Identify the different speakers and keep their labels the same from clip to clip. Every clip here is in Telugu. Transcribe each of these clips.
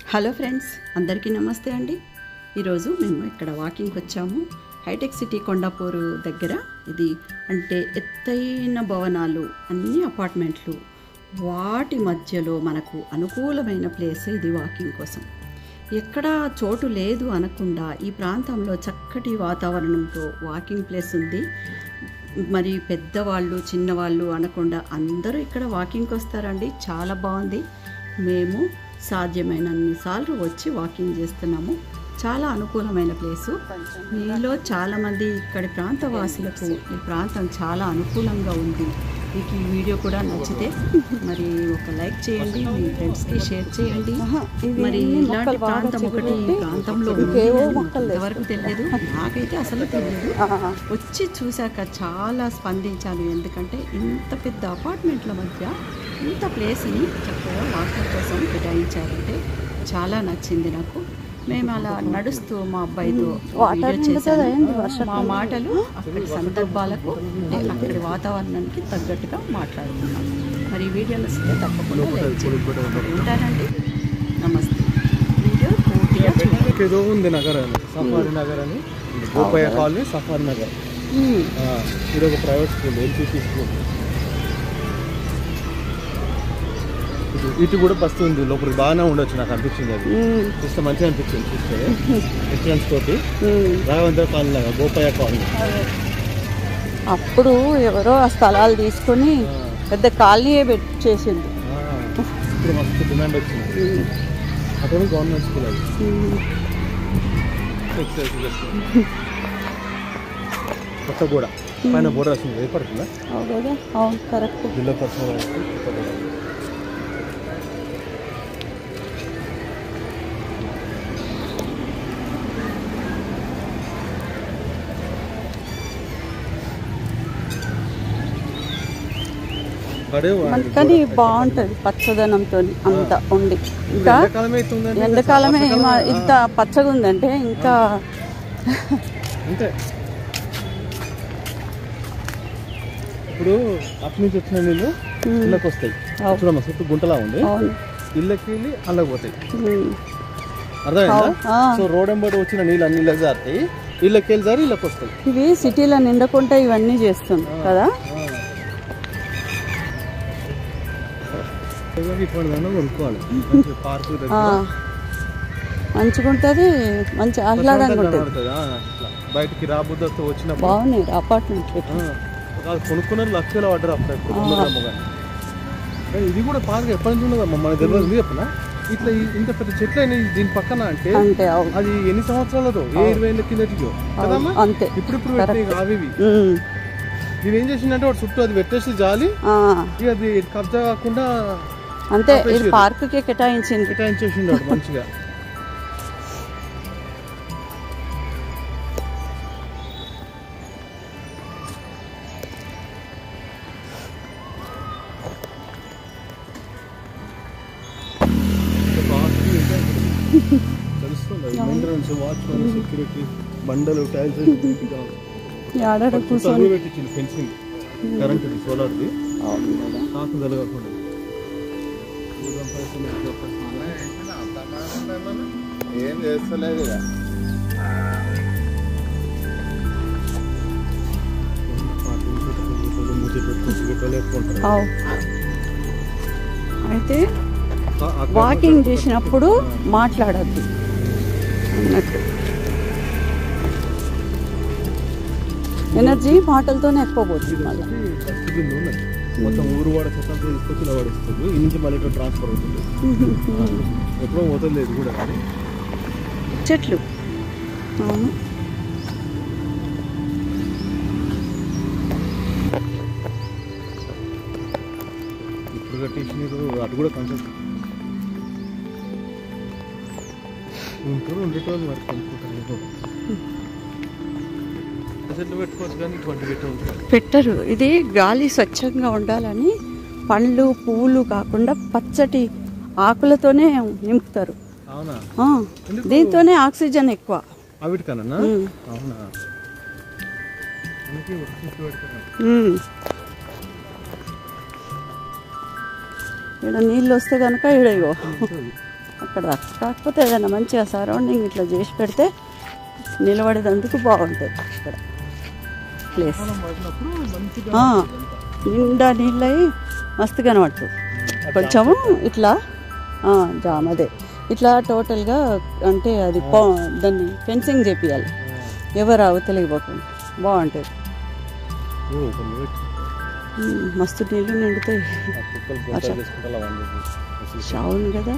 Speaker 1: హలో ఫ్రెండ్స్ అందరికీ నమస్తే అండి ఈరోజు మేము ఇక్కడ వాకింగ్కి వచ్చాము హైటెక్ సిటీ కొండాపూరు దగ్గర ఇది అంటే ఎత్తైన భవనాలు అన్ని అపార్ట్మెంట్లు వాటి మధ్యలో మనకు అనుకూలమైన ప్లేస్ ఇది వాకింగ్ కోసం ఎక్కడా చోటు లేదు అనకుండా ఈ ప్రాంతంలో చక్కటి వాతావరణంతో వాకింగ్ ప్లేస్ ఉంది మరి పెద్దవాళ్ళు చిన్నవాళ్ళు అనకుండా అందరూ ఇక్కడ వాకింగ్కి వస్తారండి చాలా బాగుంది మేము సాధ్యమైనన్ని సార్లు వచ్చి వాకింగ్ చేస్తున్నాము చాలా అనుకూలమైన ప్లేసు మీలో చాలామంది ఇక్కడి ప్రాంత వాసులకు ఈ ప్రాంతం చాలా అనుకూలంగా ఉంది మీకు ఈ వీడియో కూడా నచ్చితే మరి ఒక లైక్ చేయండి మీ ఫ్రెండ్స్కి షేర్ చేయండి మరి ఇలాంటి ప్రాంతం ఒకటి ఈ ప్రాంతంలో ఉంది అని ఇంతవరకు తెలియదు నాకైతే అసలు తెలియదు వచ్చి చూశాక చాలా స్పందించాను ఎందుకంటే ఇంత పెద్ద అపార్ట్మెంట్ల మధ్య ఇంత ప్లేస్ని చక్కగా వాకింగ్ కోసం కేటాయించారంటే చాలా నచ్చింది నాకు మేము అలా నడుస్తూ మా అబ్బాయితో వీడియో చేశాను మా మాటలు అక్కడి సందర్భాలకు అంటే అక్కడి వాతావరణానికి తగ్గట్టుగా మాట్లాడుతున్నాం మరి ఈ వీడియో నచ్చితే తప్పకుండా లైక్ చేయండి ఉంటానండి నమస్తే వీడియో పూర్తిగా చూడండి
Speaker 2: ఏదో ఉంది నగర్ అని సఫారీ నగర్ అని గోపయ్య కాలనీ సఫారీ నగర్ ఆ, ఇది ఒక ప్రైవేట్ స్కూల్ ఎల్పీపీ స్కూల్ ఇటు ఇటు కూడా బస్సు ఉంది లోపలికి బాగానే ఉండొచ్చు నాకు అనిపించింది అది చూస్తే మంచిగా అనిపించింది చూస్తే ఎంట్రన్స్ తోటి రాఘవేంద్ర కాలనీ లాగా గోపయ్య కాలనీ
Speaker 3: అప్పుడు ఎవరో ఆ స్థలాలు తీసుకొని పెద్ద కాలనీయే పెట్టి చేసింది
Speaker 2: ఆ, ఇప్పుడు మస్తు డిమాండ్ వచ్చింది అక్కడ గవర్నమెంట్ స్కూల్ అది ఎక్సైజ్ చేస్తుంది. కొత్త గోడ పైన బోర్డర్ వస్తుంది ఏర్పడుతుందా
Speaker 3: అవును కదా అవును కరెక్ట్
Speaker 2: జిల్లా పరిషత్ వాళ్ళకి కొత్త గోడ. బడే వాడి-
Speaker 3: కానీ బాగుంటది పచ్చదనంతో అంత ఉండి ఇంకా
Speaker 2: ఎండాకాలమే అయితే ఉందండి.
Speaker 3: ఎండాకాలమే ఏమ- ఇంత పచ్చగా ఉందంటే ఇంకా
Speaker 2: అంతే ఇప్పుడు అటు నుంచి వచ్చిన నీళ్ళు ఇళ్ళకి వస్తాయి
Speaker 3: అవును.
Speaker 2: చూడమ్మా చుట్టూ గుంటలా ఉంది
Speaker 3: అవును
Speaker 2: ఇళ్ళకి వెళ్ళి అల్లకి పోతాయి
Speaker 3: ఉమ్.
Speaker 2: అర్థమైందా
Speaker 3: ఆ.
Speaker 2: సో రోడ్ ఎంబడి వచ్చిన నీళ్ళు అన్ని ఇళ్ళకి జారుతాయి ఇళ్ళకి వెళ్ళి జారి ఇళ్ళకి వస్తాయి
Speaker 3: ఇవి సిటీలో నిండకుండా ఇవన్నీ చేస్తుంది కదా
Speaker 2: ఇప్పుడు దాన్ని కొనుక్కోవాలి మంచి పార్కు దగ్గర
Speaker 3: ఆ. మంచిగా ఉంటుంది మంచి ఆహ్లాదంగా ఉంటుంది
Speaker 2: కనబడుతుంది. ఆ, ఇట్లా. బయటికి రాబుద్దతో వచ్చినప్పుడు
Speaker 3: బాగున్నాయి అపార్ట్మెంట్
Speaker 2: ఆ, వాళ్ళు కొనుక్కున్నారు లక్షలు పడ్డారు అప్పుడు ఎప్పుడు తొందరగా కానీ. కానీ ఇది కూడా పార్క్ ఎప్పటి నుంచి ఉన్నదమ్మా మనకు తెలియదు మీరు చెప్పనా ఇట్లా ఈ- ఇంత పెద్ద చెట్లు అయినాయి దీని పక్కన అంటే
Speaker 3: అంతే అవును
Speaker 2: అది ఎన్ని సంవత్సరాలతో ఏ ఇరవై ఏళ్ళ కిందటికో కదమ్మా
Speaker 3: అంతే
Speaker 2: ఇప్పుడు ఇప్పుడు పెట్టినాయి ఇక అవి ఇవి.
Speaker 3: ఉమ్.
Speaker 2: ఇది ఏం చేసిందంటే వాడు చుట్టూ అది పెట్టేసి జాలి
Speaker 3: ఆ.
Speaker 2: ఇక అది కబ్జా కాకుండా
Speaker 3: అంతే ఇది పార్కుకే కేటాయించింది
Speaker 2: కేటాయించేసిండు వాడు మంచిగా తెలుస్తుంది మెయింటెనెన్స్ వాచ్మెన్ సెక్యూరిటీ బండలు టైల్స్
Speaker 3: ఆడాడ కూర్చొని
Speaker 2: అన్ని పెట్టించింది ఫెన్సింగ్ కరెంట్ సోలార్ది
Speaker 3: అవును కదా.
Speaker 2: కాకు తలగకుండా
Speaker 4: ఏం చేస్తలేదు ఇక.
Speaker 3: అవు అయితే వాకింగ్ చేసినప్పుడు మాట్లాడద్దు అన్నట్టు ఎనర్జీ మాటలతోనే ఎక్కువ పోతుంది మళ్ళీ
Speaker 2: డస్ట్బిన్ ఉన్నాయి మొత్తం ఊరు వాడ చెత్త తీసుకొచ్చి ఇలా పడేస్తుంది ఈ నుంచి మళ్ళీ ఇట్లా ట్రాన్స్ఫర్ అవుతుంది ఎప్పుడో పోతుంది ఇది కూడా కానీ
Speaker 3: చెట్లు అవును
Speaker 2: ఇప్పుడు కట్టేసినారు అటు కూడా కన్స్ట్రక్షన్ ఉంటారు ఉండేటోళ్ళు మరి కొనుక్కుంటారు చెట్లు పెట్టుకోవచ్చు కానీ ఇటువంటి పెట్టి ఉంటారు
Speaker 3: పెట్టరు ఇది గాలి స్వచ్ఛంగా ఉండాలని పండ్లు పువ్వులు కాకుండా పచ్చటి ఆకులతోనే నింపుతారు
Speaker 2: అవునా
Speaker 3: ఆ, దీంతోనే ఆక్సిజన్ ఎక్కువ
Speaker 2: అవిటికన్నా
Speaker 3: ఉమ్.
Speaker 2: అవునా అందుకే ఒట్టి చెట్లు పెడతారు
Speaker 3: ఉమ్. ఇక్కడ నీళ్ళు వస్తే కనుక ఈడ ఇగో అక్కడ దాకా కాకపోతే ఏదైనా మంచిగా సరౌండింగ్ ఇట్లా చేసి పెడితే నిలబడేందుకు బాగుంటుంది ఇక్కడ ప్లేస్ ఆ, నిండా నీళ్ళయి మస్తు కనబడుతుంది కొంచెము ఇట్లా ఆ, జామ్ అదే ఇట్లా టోటల్గా అంటే అది పో దాన్ని ఫెన్సింగ్ చేపియాలి ఎవరు అవతలికి పోకుండా బాగుంటుంది
Speaker 2: ఓ, కొన్ని పెట్టి.
Speaker 3: ఉమ్, మస్తు నీళ్ళు నిండుతాయి
Speaker 2: ఆ కుక్కలు గుంటలు చేసుకుంటా అలా వండేది. అసలు
Speaker 3: అవును కదా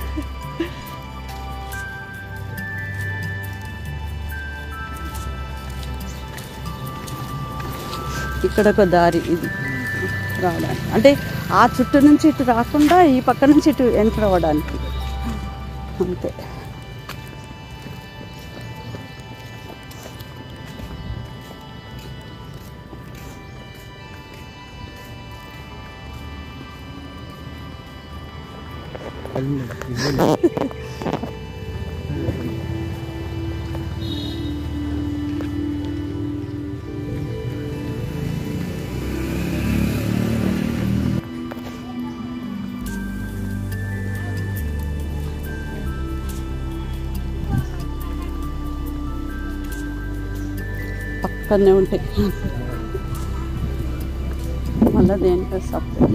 Speaker 3: ఇక్కడ ఒక దారి ఇది రావడానికి అంటే ఆ చుట్టూ నుంచి ఇటు రాకుండా ఈ పక్క నుంచి ఇటు ఎంటర్ అవ్వడానికి అంతే పక్కనే ఉంటాయి మళ్ళీ దేనికో సపరేట్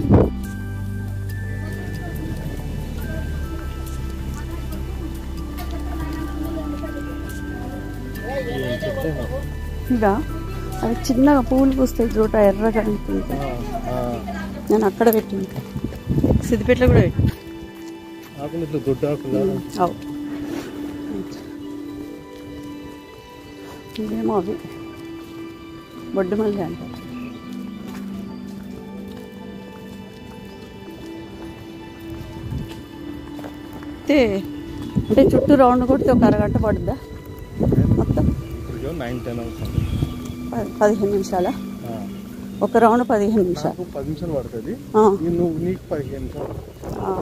Speaker 3: ఇక అవి చిన్నగా పూలు పూస్తాయి చూట ఎర్రగా ఉంటుంది
Speaker 2: ఆ, ఆ.
Speaker 3: నేను అక్కడ పెట్టింది సిద్దిపేటలో కూడా పెట్టి
Speaker 2: ఆకులు ఇట్లా దొడ్డు ఆకులు
Speaker 3: అవు ఇవేమో అవి బొడ్డు మళ్ళీ అంటారు అయితే అంటే చుట్టూ రౌండ్ కొడితే ఒక అరగంట పడుద్దా మొత్తం
Speaker 2: ఇప్పుడు నైన్ టెన్ అవుతుంది
Speaker 3: పది పదిహేను నిమిషాల
Speaker 2: ఆ.
Speaker 3: ఒక రౌండ్ పదిహేను నిమిషాలు
Speaker 2: నాకు పది నిమిషాలు పడుతుంది
Speaker 3: ఆ,
Speaker 2: ఈ నువ్వు నీకు పదిహేను నిమిషాలు పడుతుంది.
Speaker 3: ఆ.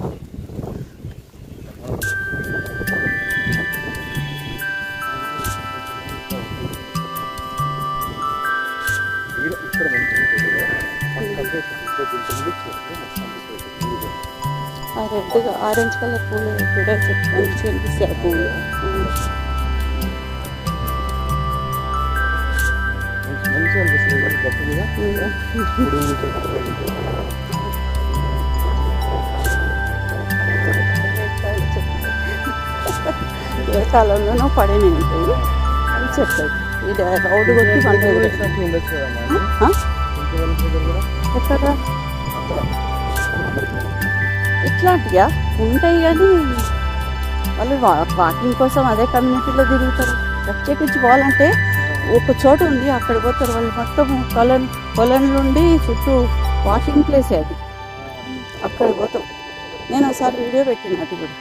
Speaker 2: ఈడ ఇక్కడ మంచిగా ఉంటుంది కదా. మన కలిపేసి ఇక్కడ కొంచెం mix చేస్తే మస్తు అనిపిస్తుంది. ఇది కూడా.
Speaker 3: ఆ రెడ్గా ఆరెంజ్ కలర్ పూలు కూడా చెట్టు మంచిగా అనిపిస్తాయి ఆ పూలు
Speaker 2: మంచి- మంచిగా అనిపిస్తుంది కదా గట్టు మీద ఇప్పుడు
Speaker 3: ఏ కాలంలోనో పడినవి ఉంటాయి అవి చెప్తాయి ఇది రౌడ్ కొట్టి మళ్ళీ ఎగురుతాయి.
Speaker 2: ఉండొచ్చు కదా మా
Speaker 3: ఆ?
Speaker 2: ఇంటి వాళ్ళ దగ్గర కూడా
Speaker 3: ఎక్కడ ఇట్లాంటిగా ఉంటాయి కానీ వాళ్ళు వా- వాకింగ్ కోసం అదే కమ్యూనిటీలో తిరుగుతారు ప్రత్యేకించి పోవాలంటే ఒక చోట ఉంది అక్కడ పోతారు వాళ్ళు మొత్తం పొలం పొలం నుండి చుట్టూ వాకింగ్ ప్లేస్ అది అక్కడ పోతాం నేను ఒకసారి వీడియో పెట్టిన అది కూడా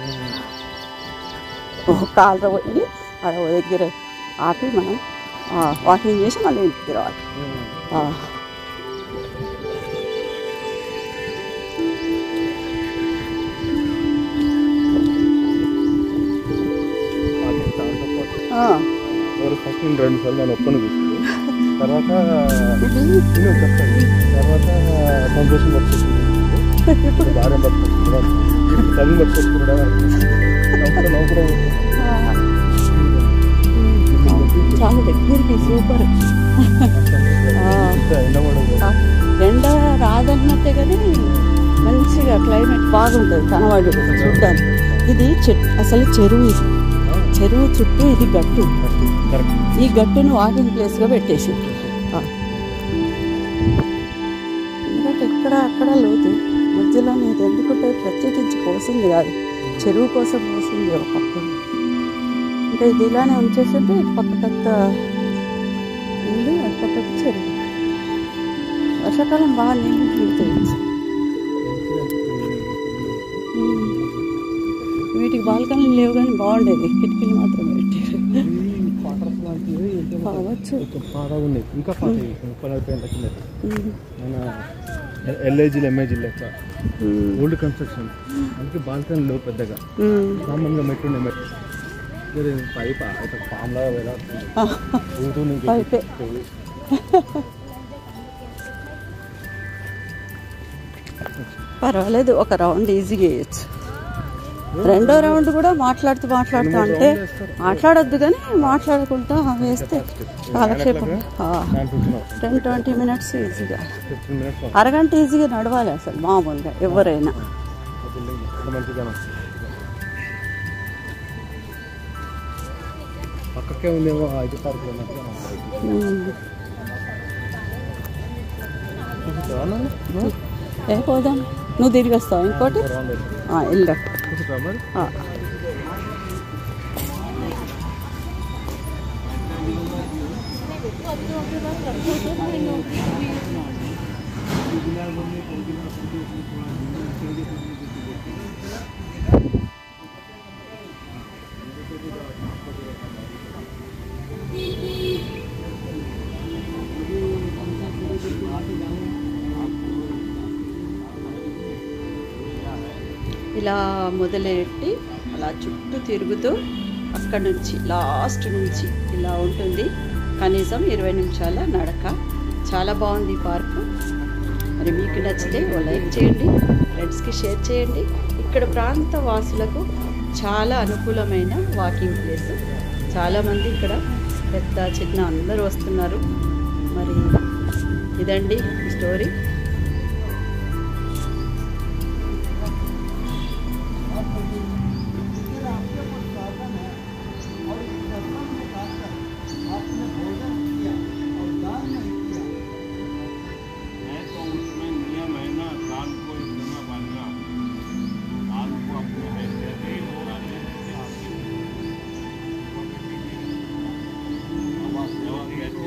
Speaker 3: ఒక కాలర పోయి ఆడ ఓ దగ్గర ఆపి మనం వాకింగ్ చేసి మళ్ళీ ఇంటికి రావాలి ఆ. ఆ.
Speaker 2: ఎవరు ఫస్ట్ నేను రెండు సార్లు నేను ఒక్కను చూస్తుంది తర్వాత
Speaker 3: ఇది
Speaker 2: నేను చెప్తాను తర్వాత సంతోషం పట్టుకొచ్చింది ఇప్పుడు భార్య పట్టుకొచ్చుకున్నాడు తల్లి పట్టుకొచ్చుకున్నాడు నవ్వుకుడా నవ్వుకుడా
Speaker 3: ఆ, చాలా దగ్గరికి సూపర్
Speaker 2: ఎండబడదు
Speaker 3: ఆ, ఎండ రాదన్నట్టే కానీ మంచిగా క్లైమేట్ బాగుంటుంది కనవాడు చూడ్డానికి ఇది చెట్ అసలు చెరువు ఇది చెరువు చుట్టూ ఇది గట్టు
Speaker 2: కరెక్ట్
Speaker 3: ఈ గట్టును వాకింగ్ ప్లేస్గా పెట్టేసి ఆ. ఎందుకంటే ఇక్కడ అక్కడ లోతు మధ్యలో ఇది ఎందుకంటే ప్రత్యేకించి పోసింది కాదు చెరువు కోసం పోసింది ఒకప్పుడు ఇంకా ఇది ఇలానే ఉంచేసింటే ఇటు పక్కకంతా ఇల్లు అటు పక్కకు చెరువు వర్షాకాలం బాగా నీళ్ళు తిరుగుతాయి ఉమ్. వీటికి బాల్కనీలు లేవు కానీ బాగుండేది కిటికీలు మాత్రం పెట్టారు
Speaker 2: క్వార్టర్స్ లాంటివి ఏంటంటే
Speaker 3: కావచ్చు
Speaker 2: కొంచెం పాతగా ఉన్నాయి ఇంకా పాత ముప్పై నలభై ఏళ్ళ కింద
Speaker 3: ఉమ్.
Speaker 2: మన ఎల్ఐజీలు ఎంఐజీ లెక్క
Speaker 3: ఉమ్.
Speaker 2: ఓల్డ్ కన్స్ట్రక్షన్ అందుకే బాల్కనీ లేవు పెద్దగా
Speaker 3: ఉమ్.
Speaker 2: కామన్గా మెట్టుండే మెట్టు ఇది పైప్ అయితే పామ్ లాగా వేలాడుతుంది ఊరుతూ నీకు
Speaker 3: పైపే. పర్వాలేదు ఒక రౌండ్ ఈజీగా వేయచ్చు రెండో రౌండ్ కూడా మాట్లాడుతూ మాట్లాడుతూ అంటే మాట్లాడొద్దు కానీ మాట్లాడకుండా వేస్తే కాలక్షేపం
Speaker 2: nine fifteen
Speaker 3: ten twenty minutes ఈజీగా
Speaker 2: ఫిఫ్టీన్ మినిట్స్
Speaker 3: అరగంట ఈజీగా నడవాలి అసలు మామూలుగా ఎవరైనా
Speaker 2: మంచిగా పక్కకే ఉందేమో ఐదు పార్కులు ఉన్నట్టుగా
Speaker 3: ఉమ్.
Speaker 2: అనిపిస్తుంది.
Speaker 3: ఏ పోదాం నువ్వు తిరిగి వస్తావు ఇంకోటి
Speaker 2: రౌండ్ వేసి.
Speaker 3: ఆ, వెళ్ళు
Speaker 2: చూసుకుంటావా మరి
Speaker 3: ఆ.
Speaker 1: ఇలా మొదలెట్టి అలా చుట్టూ తిరుగుతూ అక్కడ నుంచి లాస్ట్ నుంచి ఇలా ఉంటుంది కనీసం ఇరవై నిమిషాల నడక చాలా బాగుంది ఈ పార్కు మరి మీకు నచ్చితే ఓ లైక్ చేయండి ఫ్రెండ్స్కి షేర్ చేయండి ఇక్కడ ప్రాంత వాసులకు చాలా అనుకూలమైన వాకింగ్ ప్లేస్ చాలామంది ఇక్కడ పెద్ద చిన్న అందరూ వస్తున్నారు మరి ఇదండి ఈ స్టోరీ
Speaker 5: है तो उसमें नियम है ना कान को इतना बांधना कान को अपने हैसियत ही होगा देने से आपकी अब आप सेवा कैसे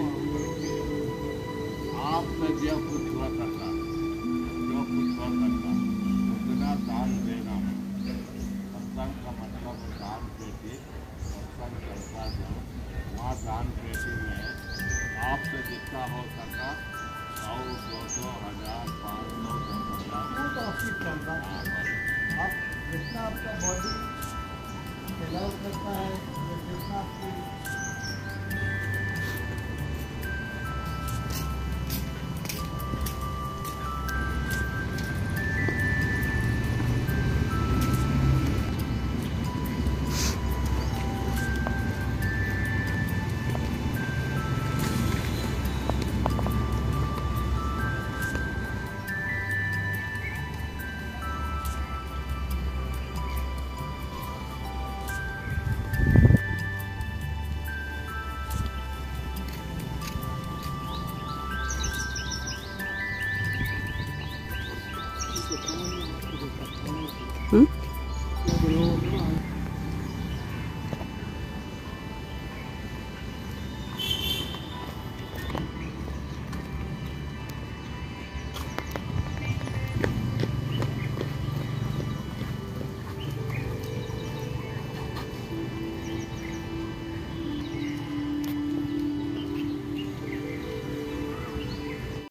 Speaker 5: आपने जो कुछ हुआ करता जो कुछ हुआ करता उतना दान देना सत्संग का मतलब है दान पेटी सत्संग करता जाओ वहाँ दान पेटी में आपसे जितना हो सका सौ दो सौ हजार पाँच सौ दस हजार
Speaker 2: तो आपकी क्षमता
Speaker 5: हाँ, बस।
Speaker 2: आप जितना आपका बॉडी अलाउ करता है जितना आपकी